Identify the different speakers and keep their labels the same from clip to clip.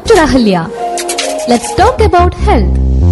Speaker 1: Dr. Ahalya. Let's talk about health.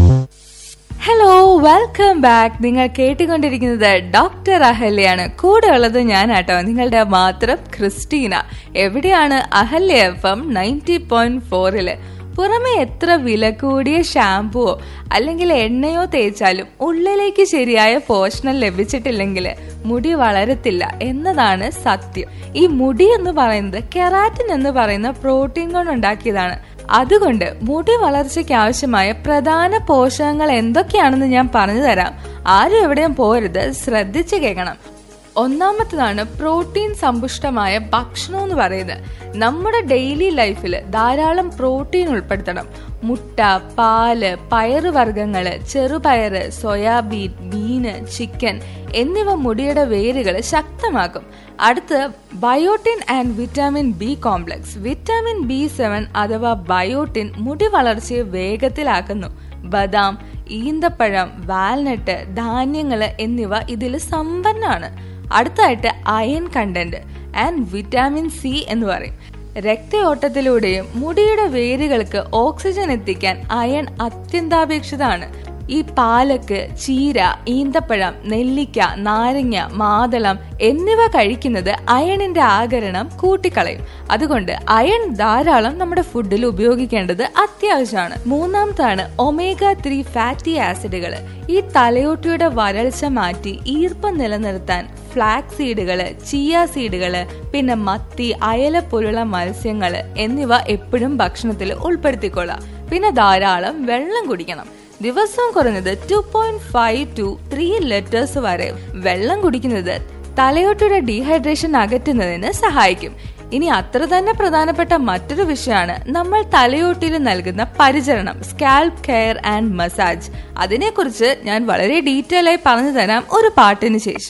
Speaker 2: Hello welcome back നിങ്ങൾ കേട്ടുകൊണ്ടിരിക്കുന്നത് doctor അഹല്യയാണ് കൂടെ ഉള്ളത് ഞാനാട്ടോ നിങ്ങളുടെ മാത്രം ക്രിസ്റ്റീന എവിടെയാണ് Ahalya F M ninety point ഫോറില് പുറമെ എത്ര വില കൂടിയ ഷാമ്പുവോ അല്ലെങ്കിൽ എണ്ണയോ തേച്ചാലും ഉള്ളിലേക്ക് ശരിയായ പോഷണം ലഭിച്ചിട്ടില്ലെങ്കിൽ മുടി വളരത്തില്ല എന്നതാണ് സത്യം ഈ മുടി എന്ന് പറയുന്നത് കെറാറ്റിൻ എന്ന് പറയുന്ന പ്രോട്ടീൻ കൊണ്ട് ഉണ്ടാക്കിയതാണ് അതുകൊണ്ട് മുടി വളർച്ചയ്ക്ക് ആവശ്യമായ പ്രധാന പോഷകങ്ങൾ എന്തൊക്കെയാണെന്ന് ഞാൻ പറഞ്ഞു തരാം ആരും എവിടെയും പോരുത് ശ്രദ്ധിച്ചു കേൾക്കണം ഒന്നാമത്തതാണ് പ്രോട്ടീൻ സമ്പുഷ്ടമായ ഭക്ഷണം എന്ന് പറയുന്നത് നമ്മുടെ ഡെയിലി ലൈഫിൽ ധാരാളം പ്രോട്ടീൻ ഉൾപ്പെടുത്തണം മുട്ട പാല് പയറുവർഗ്ഗങ്ങള് ചെറുപയറ് സോയാബീൻ മീന് ചിക്കൻ എന്നിവ മുടിയുടെ വേരുകൾ ശക്തമാക്കും അടുത്ത് biotin and vitamin B complex vitamin B seven അഥവാ ബയോട്ടിൻ മുടി വളർച്ചയെ വേഗത്തിലാക്കുന്നു ബദാം ഈന്തപ്പഴം വാൽനട്ട് ധാന്യങ്ങള് എന്നിവ ഇതിൽ സമ്പന്നാണ് അടുത്തായിട്ട് iron content and vitamin C എന്ന് പറയും രക്തയോട്ടത്തിലൂടെയും മുടിയുടെ വേരുകൾക്ക് ഓക്സിജൻ എത്തിക്കാൻ അയൺ അത്യന്താപേക്ഷിതമാണ് ഈ പാലക്ക് ചീര ഈന്തപ്പഴം നെല്ലിക്ക നാരങ്ങ മാതളം എന്നിവ കഴിക്കുന്നത് അയണിന്റെ ആകരണം കൂട്ടിക്കളയും അതുകൊണ്ട് അയൺ ധാരാളം നമ്മുടെ ഫുഡിൽ ഉപയോഗിക്കേണ്ടത് അത്യാവശ്യമാണ് മൂന്നാമത്താണ് ഒമേഗ ത്രീ ഫാറ്റി ആസിഡുകൾ ഈ തലയോട്ടിയുടെ വരൾച്ച മാറ്റി ഈർപ്പം നിലനിർത്താൻ ഫ്ലാക്സ് സീഡുകള് ചിയ സീഡുകള് പിന്നെ മത്തി അയല പോലുള്ള മത്സ്യങ്ങള് എന്നിവ എപ്പോഴും ഭക്ഷണത്തിൽ ഉൾപ്പെടുത്തിക്കൊള്ളാം പിന്നെ ധാരാളം വെള്ളം കുടിക്കണം ദിവസം കുറഞ്ഞത് two point five two three litres വരെ വെള്ളം കുടിക്കുന്നത് തലയോട്ടിയുടെ ഡീഹൈഡ്രേഷൻ അകറ്റുന്നതിന് സഹായിക്കും ഇനി അത്ര തന്നെ പ്രധാനപ്പെട്ട മറ്റൊരു വിഷയമാണ് നമ്മൾ തലയോട്ടിയിൽ നൽകുന്ന പരിചരണം സ്കാൽപ് കെയർ ആൻഡ് മസാജ് അതിനെക്കുറിച്ച് ഞാൻ വളരെ ഡീറ്റെയിൽ ആയി പറഞ്ഞു തരാം ഒരു പാട്ടിന് ശേഷം